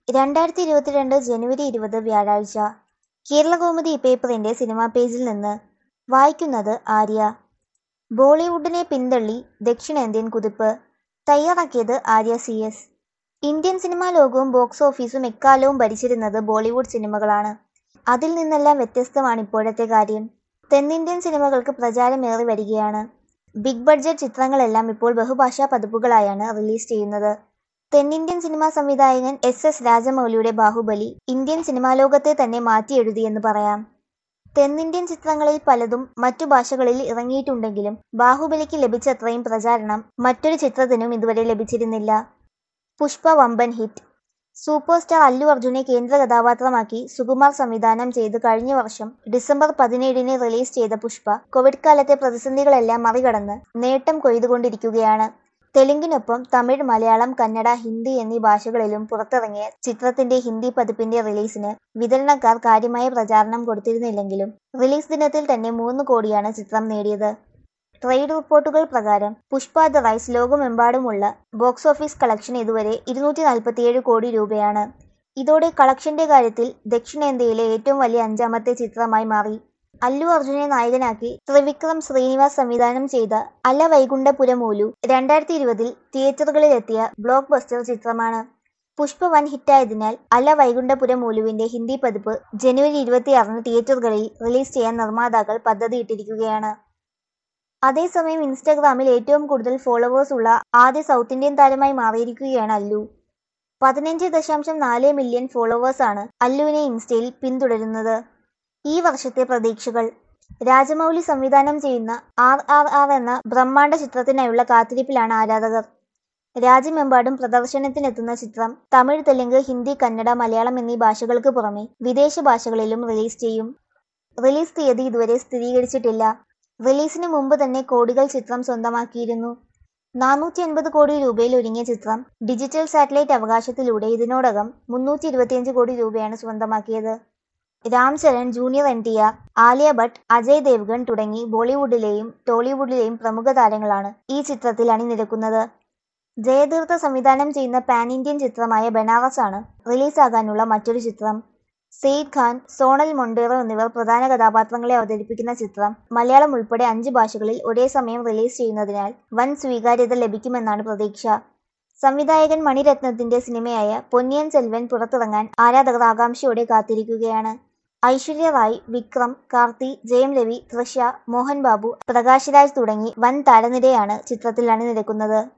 രണ്ടായിരത്തി ഇരുപത്തിരണ്ട് ജനുവരി ഇരുപത് വ്യാഴാഴ്ച കേരളകൗമുദി പേപ്പറിന്റെ സിനിമാ പേജിൽ നിന്ന് വായിക്കുന്നത് ആര്യ ബോളിവുഡിനെ പിന്തള്ളി ദക്ഷിണേന്ത്യൻ കുതിപ്പ് തയ്യാറാക്കിയത് Arya C S Indian cinema ലോകവും ബോക്സ് ഓഫീസും എക്കാലവും ഭരിച്ചിരുന്നത് ബോളിവുഡ് സിനിമകളാണ് അതിൽ നിന്നെല്ലാം വ്യത്യസ്തമാണ് ഇപ്പോഴത്തെ കാര്യം തെന്നിന്ത്യൻ സിനിമകൾക്ക് പ്രചാരമേറി വരികയാണ് ബിഗ് ബഡ്ജറ്റ് ചിത്രങ്ങളെല്ലാം ഇപ്പോൾ ബഹുഭാഷാ പതിപ്പുകളായാണ് റിലീസ് ചെയ്യുന്നത് തെന്നിന്ത്യൻ സിനിമാ സംവിധായകൻ എസ് എസ് രാജമൗലിയുടെ ബാഹുബലി ഇന്ത്യൻ സിനിമാ ലോകത്തെ തന്നെ മാറ്റിയെഴുതിയെന്ന് പറയാം തെന്നിന്ത്യൻ ചിത്രങ്ങളിൽ പലതും മറ്റു ഭാഷകളിൽ ഇറങ്ങിയിട്ടുണ്ടെങ്കിലും ബാഹുബലിക്ക് ലഭിച്ചത്രയും പ്രചാരണം മറ്റൊരു ചിത്രത്തിനും ഇതുവരെ ലഭിച്ചിരുന്നില്ല പുഷ്പ വമ്പൻ ഹിറ്റ് സൂപ്പർ സ്റ്റാർ അല്ലു അർജുനെ കേന്ദ്ര കഥാപാത്രമാക്കി സുകുമാർ സംവിധാനം ചെയ്ത് കഴിഞ്ഞ വർഷം ഡിസംബർ പതിനേഴിന് റിലീസ് ചെയ്ത പുഷ്പ കോവിഡ് കാലത്തെ പ്രതിസന്ധികളെല്ലാം മറികടന്ന് നേട്ടം കൊയ്തുകൊണ്ടിരിക്കുകയാണ് തെലുങ്കിനൊപ്പം തമിഴ് മലയാളം കന്നഡ ഹിന്ദി എന്നീ ഭാഷകളിലും പുറത്തിറങ്ങിയ ചിത്രത്തിന്റെ ഹിന്ദി പതിപ്പിന്റെ റിലീസിന് വിതരണക്കാർ കാര്യമായ പ്രചാരണം കൊടുത്തിരുന്നില്ലെങ്കിലും റിലീസ് ദിനത്തിൽ തന്നെ മൂന്ന് കോടിയാണ് ചിത്രം നേടിയത് ട്രേഡ് റിപ്പോർട്ടുകൾ പ്രകാരം പുഷ്പ ദ റൈസ് ലോകമെമ്പാടുമുള്ള ബോക്സ് ഓഫീസ് കളക്ഷൻ ഇതുവരെ ഇരുന്നൂറ്റി നാൽപ്പത്തിയേഴ് കോടി രൂപയാണ് ഇതോടെ കളക്ഷന്റെ കാര്യത്തിൽ ദക്ഷിണേന്ത്യയിലെ ഏറ്റവും വലിയ അഞ്ചാമത്തെ ചിത്രമായി മാറി അല്ലു അർജുനെ നായകനാക്കി ത്രിവിക്രം ശ്രീനിവാസ് സംവിധാനം ചെയ്ത അല വൈകുണ്ഠപുരമൂലു രണ്ടായിരത്തി ഇരുപതിൽ തിയേറ്ററുകളിലെത്തിയ ബ്ലോക്ക് ബസ്റ്റർ ചിത്രമാണ് പുഷ്പ വൻ ഹിറ്റായതിനാൽ അല വൈകുണ്ഠപുരമൂലുവിന്റെ ഹിന്ദി പതിപ്പ് ജനുവരി ഇരുപത്തിയാറിന് തിയേറ്ററുകളിൽ റിലീസ് ചെയ്യാൻ നിർമ്മാതാക്കൾ പദ്ധതിയിട്ടിരിക്കുകയാണ് അതേസമയം ഇൻസ്റ്റഗ്രാമിൽ ഏറ്റവും കൂടുതൽ ഫോളോവേഴ്സ് ഉള്ള ആദ്യ സൗത്ത് ഇന്ത്യൻ താരമായി മാറിയിരിക്കുകയാണ് അല്ലു പതിനഞ്ച് ദശാംശം നാല് മില്യൺ ഫോളോവേഴ്സാണ് അല്ലുവിനെ ഇൻസ്റ്റയിൽ പിന്തുടരുന്നത് ഈ വർഷത്തെ പ്രതീക്ഷകൾ രാജമൗലി സംവിധാനം ചെയ്യുന്ന ആർ ആർ ആർ എന്ന ബ്രഹ്മാണ്ഡ ചിത്രത്തിനായുള്ള കാത്തിരിപ്പിലാണ് ആരാധകർ രാജ്യമെമ്പാടും പ്രദർശനത്തിനെത്തുന്ന ചിത്രം തമിഴ് തെലുങ്ക് ഹിന്ദി കന്നഡ മലയാളം എന്നീ ഭാഷകൾക്ക് പുറമെ വിദേശ ഭാഷകളിലും റിലീസ് ചെയ്യും റിലീസ് തീയതി ഇതുവരെ സ്ഥിരീകരിച്ചിട്ടില്ല റിലീസിന് മുമ്പ് തന്നെ കോടികൾ ചിത്രം സ്വന്തമാക്കിയിരുന്നു നാനൂറ്റി അൻപത് കോടി രൂപയിൽ ഒരുങ്ങിയ ചിത്രം ഡിജിറ്റൽ സാറ്റലൈറ്റ് അവകാശത്തിലൂടെ ഇതിനോടകം മുന്നൂറ്റി ഇരുപത്തിയഞ്ച് കോടി രൂപയാണ് സ്വന്തമാക്കിയത് Ram Charan junior N T R Alia Bhatt Ajay Devgn തുടങ്ങി ബോളിവുഡിലെയും ടോളിവുഡിലെയും പ്രമുഖ താരങ്ങളാണ് ഈ ചിത്രത്തിൽ അണിനിരക്കുന്നത് ജയതീർത്ഥ സംവിധാനം ചെയ്യുന്ന പാൻ ഇന്ത്യൻ ചിത്രമായ ബനാറസ് ആണ് റിലീസാകാനുള്ള മറ്റൊരു ചിത്രം സെയ്ദ് ഖാൻ സോണൽ മൊണ്ടേറോ എന്നിവർ പ്രധാന കഥാപാത്രങ്ങളെ അവതരിപ്പിക്കുന്ന ചിത്രം മലയാളം ഉൾപ്പെടെ അഞ്ച് ഭാഷകളിൽ ഒരേ സമയം റിലീസ് ചെയ്യുന്നതിനാൽ വൻ സ്വീകാര്യത ലഭിക്കുമെന്നാണ് പ്രതീക്ഷ സംവിധായകൻ മണിരത്നത്തിന്റെ സിനിമയായ പൊന്നിയൻ സെൽവൻ പുറത്തിറങ്ങാൻ ആരാധകർ ആകാംക്ഷയോടെ കാത്തിരിക്കുകയാണ് ഐശ്വര്യ റായ് വിക്രം കാർത്തി ജയം രവി തൃഷ മോഹൻ ബാബു പ്രകാശ് രാജ് തുടങ്ങി വൻ താരനിരയാണ് ചിത്രത്തിൽ അണിനിരക്കുന്നത്